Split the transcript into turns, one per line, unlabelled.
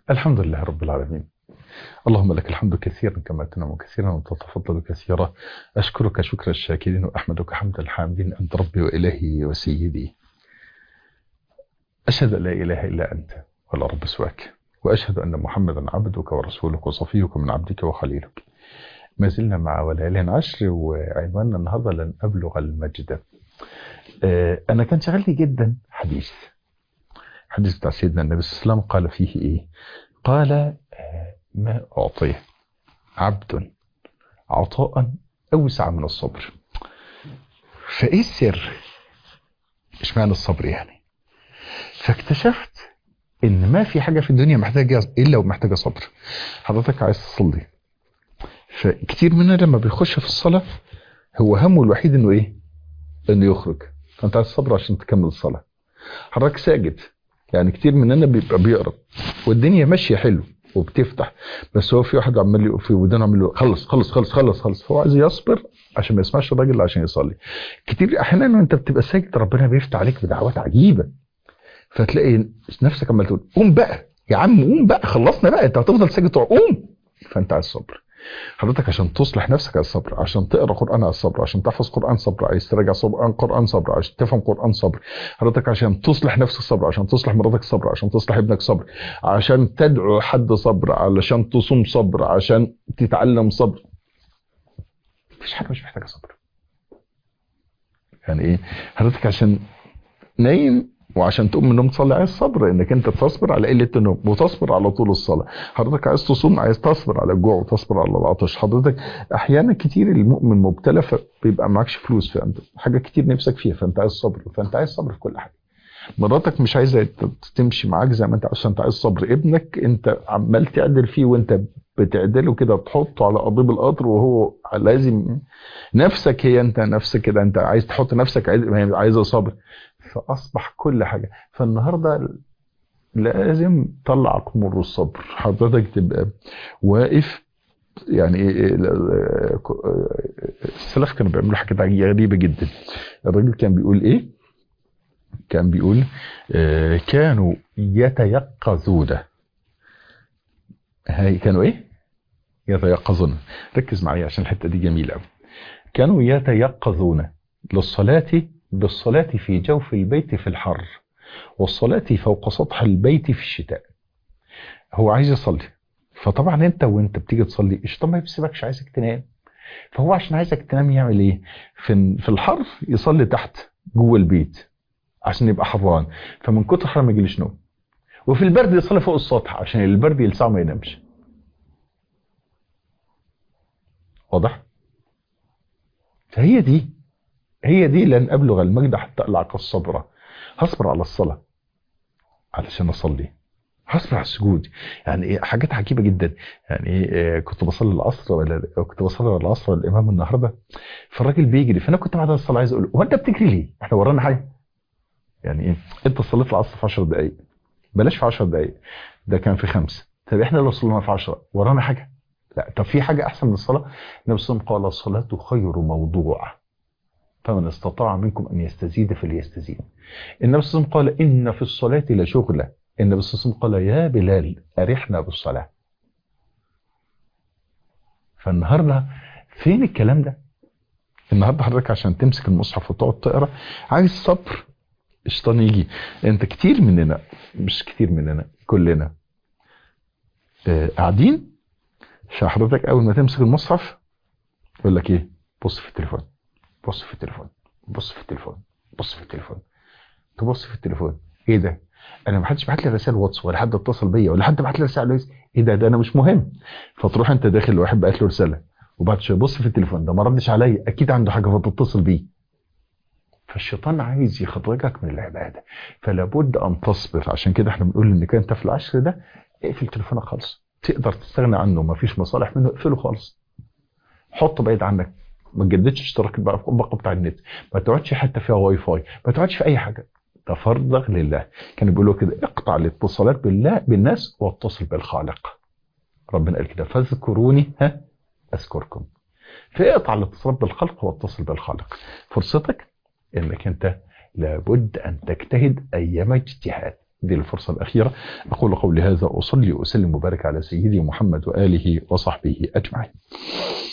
الحمد لله رب العالمين اللهم لك الحمد كثيرا كما تنعم كثيرا وتتفضل كثيرا أشكرك شكر الشاكرين وأحمدك حمد الحامدين أنت ربي وإلهي وسيدي أشهد أن لا إله إلا أنت ولا رب سواك وأشهد أن محمدا عبدك ورسولك وصفيك من عبدك وخليلك ما زلنا مع وليالي عشر وعنواننا النهارده لن أبلغ المجد أنا كان شغلني جدا حديث حديث بتاع سيدنا النبي صلى الله عليه وسلم قال فيه إيه قال ما أعطيه عبد عطاء أوسع من الصبر فإيه السر إيش معنى الصبر يعني فاكتشفت إن ما في حاجة في الدنيا محتاجة إلا ومحتاجة صبر حضرتك عايز تصلي فكتير مننا لما بيخش في الصلاة هو همه الوحيد إنه إيه إنه يخرج فأنت عايز صبر عشان تكمل الصلاة حضرتك ساجد يعني كتير مننا بيبقى بيقرا والدنيا ماشيه حلو وبتفتح بس هو في واحد عمال في ودانه عمال يقول خلص خلص خلص خلص خلص فهو عايز يصبر عشان ما يسمعش الراجل اللي عشان يصلي كتير احيانا وانت بتبقى ساجد ربنا بيفتح عليك بدعوات عجيبه فتلاقي نفسك عمال تقول قوم بقى يا عم قوم بقى خلصنا بقى انت هتفضل ساجد تقول قوم فانت عايز صبر حضرتك عشان تصلح نفسك على الصبر عشان تقرا قران على الصبر عشان تحفظ قران صبر عايز تراجع قران قران صبر عشان تفهم قران صبر حضرتك عشان تصلح نفسك صبر عشان تصلح مراتك صبر عشان تصلح ابنك صبر عشان تدعو حد صبر علشان تصوم صبر عشان تتعلم صبر مفيش حاجه مش محتاجه صبر يعني ايه حضرتك عشان نايم وعشان تقوم من النوم تصلي عايز صبر انك انت تصبر على قله النوم وتصبر على طول الصلاه حضرتك عايز تصوم عايز تصبر على الجوع وتصبر على العطش حضرتك احيانا كتير المؤمن مبتلى فبيبقى معكش فلوس فانت حاجه كتير نفسك فيها فانت عايز صبر فانت عايز صبر في كل حاجه مراتك مش عايزه تمشي معاك زي ما انت عايز انت عايز صبر ابنك انت عمال تعدل فيه وانت بتعدله كده تحطه على قضيب القطر وهو لازم نفسك هي انت نفسك كده انت عايز تحط نفسك عايزه صبر فاصبح كل حاجه فالنهارده لازم طلع قمر الصبر حضرتك تبقى واقف يعني السلف كانوا بيعملوا حاجات غريبه جدا الراجل كان بيقول ايه كان بيقول آه كانوا يتيقظون هاي كانوا ايه يتيقظون ركز معايا عشان الحته دي جميله قوي كانوا يتيقظون للصلاه بالصلاة في جوف البيت في الحر والصلاة فوق سطح البيت في الشتاء هو عايز يصلي فطبعا انت وانت بتيجي تصلي الشيطان ما بيسيبكش عايزك تنام فهو عشان عايزك تنام يعمل ايه في في الحر يصلي تحت جوه البيت عشان يبقى حران فمن كتر الحر ما يجيليش نوم وفي البرد يصلي فوق السطح عشان البرد يلسعه ما ينامش واضح فهي دي هي دي لن أبلغ المجد حتى ألعق الصبر هصبر على الصلاة علشان أصلي هصبر على السجود يعني إيه حاجات عجيبة جدا يعني إيه كنت بصلي العصر ولا كنت بصلي العصر الإمام النهاردة فالراجل بيجري فأنا كنت بعد الصلاة عايز أقول هو أنت بتجري ليه؟ إحنا ورانا حاجة يعني إيه أنت صليت العصر في 10 دقايق بلاش في 10 دقايق ده كان في خمسة طب إحنا لو صلينا في 10 ورانا حاجة لا طب في حاجة أحسن من الصلاة النبي صلى الله عليه وسلم قال الصلاة خير موضوع فمن استطاع منكم أن يستزيد فليستزيد النبي صلى الله عليه وسلم قال إن في الصلاة لشغلة النبي صلى الله عليه وسلم قال يا بلال أرحنا بالصلاة فالنهاردة فين الكلام ده النهاردة حضرتك عشان تمسك المصحف وتقعد تقرا عايز صبر الشيطان يجي انت كتير مننا مش كتير مننا كلنا آه قاعدين فحضرتك اول ما تمسك المصحف يقول لك ايه بص في التليفون بص في التليفون بص في التليفون بص في التليفون تبص في التليفون ايه ده انا ما حدش بعت لي رسائل واتس ولا حد اتصل بيا ولا حد بعت لي رساله ايه ده ده انا مش مهم فتروح انت داخل واحد بعت له رساله وبعد شويه بص في التليفون ده ما ردش عليا اكيد عنده حاجه فتتصل بيه فالشيطان عايز يخرجك من العباده فلا بد ان تصبر عشان كده احنا بنقول ان كان انت في العشر ده اقفل تليفونك خالص تقدر تستغنى عنه ما فيش مصالح منه اقفله خالص حطه بعيد عنك ما تجددش اشتراك الباقه بتاع النت ما تقعدش حتى فيها واي فاي ما تقعدش في اي حاجه تفرغ لله كانوا بيقولوا كده اقطع الاتصالات بالله بالناس واتصل بالخالق ربنا قال كده فاذكروني ها اذكركم فاقطع الاتصال بالخلق واتصل بالخالق فرصتك انك انت لابد ان تجتهد ايام اجتهاد دي الفرصة الأخيرة أقول قولي هذا أصلي وأسلم وبارك على سيدي محمد وآله وصحبه أجمعين